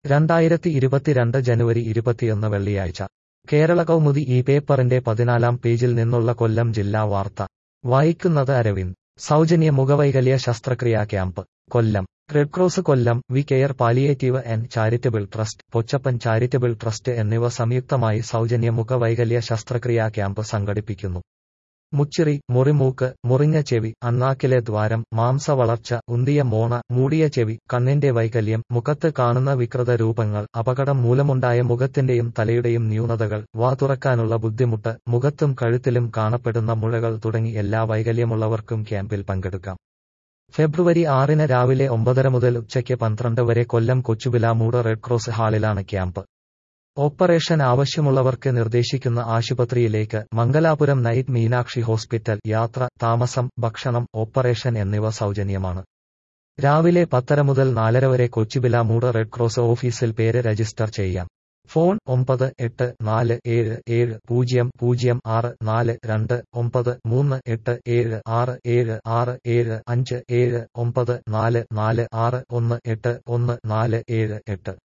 രണ്ടായിരത്തി ഇരുപത്തിരണ്ട് ജനുവരി ഇരുപത്തിയൊന്ന് വെള്ളിയാഴ്ച കേരള കൗമുദി ഈ പേപ്പറിന്റെ പതിനാലാം പേജിൽ നിന്നുള്ള കൊല്ലം ജില്ലാ വാർത്ത വായിക്കുന്നത് അരവിന്ദ് സൗജന്യ മുഖവൈകല്യ ശസ്ത്രക്രിയാ camp Kollam red cross Kollam we care palliative and charitable trust Pochappan charitable trust എന്നിവ സംയുക്തമായി സൗജന്യ മുഖവൈകല്യ ശസ്ത്രക്രിയാ ക്യാമ്പ് സംഘടിപ്പിക്കുന്നു മുച്ചിറി മുറിമൂക്ക് മുറിഞ്ഞ ചെവി അണ്ണാക്കിലെ ദ്വാരം മാംസവളർച്ച ഉന്തിയ മോണ മൂടിയ ചെവി കണ്ണിന്റെ വൈകല്യം മുഖത്ത് കാണുന്ന വികൃത രൂപങ്ങൾ അപകടം മൂലമുണ്ടായ മുഖത്തിന്റെയും തലയുടെയും ന്യൂനതകൾ വാ തുറക്കാനുള്ള ബുദ്ധിമുട്ട് മുഖത്തും കഴുത്തിലും കാണപ്പെടുന്ന മുഴകൾ തുടങ്ങി എല്ലാ വൈകല്യമുള്ളവർക്കും ക്യാമ്പിൽ പങ്കെടുക്കാം ഫെബ്രുവരി ആറിന് രാവിലെ ഒമ്പതര മുതൽ ഉച്ചയ്ക്ക് പന്ത്രണ്ട് വരെ കൊല്ലം കൊച്ചുവിലാമൂട് റെഡ് ക്രോസ് ഹാളിലാണ് ക്യാമ്പ് ഓപ്പറേഷൻ ആവശ്യമുള്ളവർക്ക് നിർദ്ദേശിക്കുന്ന ആശുപത്രിയിലേക്ക് മംഗലാപുരം നൈറ്റ് മീനാക്ഷി ഹോസ്പിറ്റൽ യാത്ര താമസം ഭക്ഷണം ഓപ്പറേഷൻ എന്നിവ സൗജന്യമാണ് രാവിലെ പത്തര മുതൽ നാലര വരെ കൊച്ചുവിലാമൂട് റെഡ് ക്രോസ് ഓഫീസിൽ പേര് രജിസ്റ്റർ ചെയ്യാം ഫോൺ ഒമ്പത് എട്ട് നാല് ഏഴ് ഏഴ് പൂജ്യം പൂജ്യം ആറ് നാല് രണ്ട് ഒമ്പത് മൂന്ന് എട്ട് ഏഴ് ആറ് ഏഴ് ആറ് ഏഴ് അഞ്ച് ഏഴ് ഒമ്പത് നാല് നാല് ആറ് ഒന്ന് എട്ട് ഒന്ന് നാല് ഏഴ് എട്ട്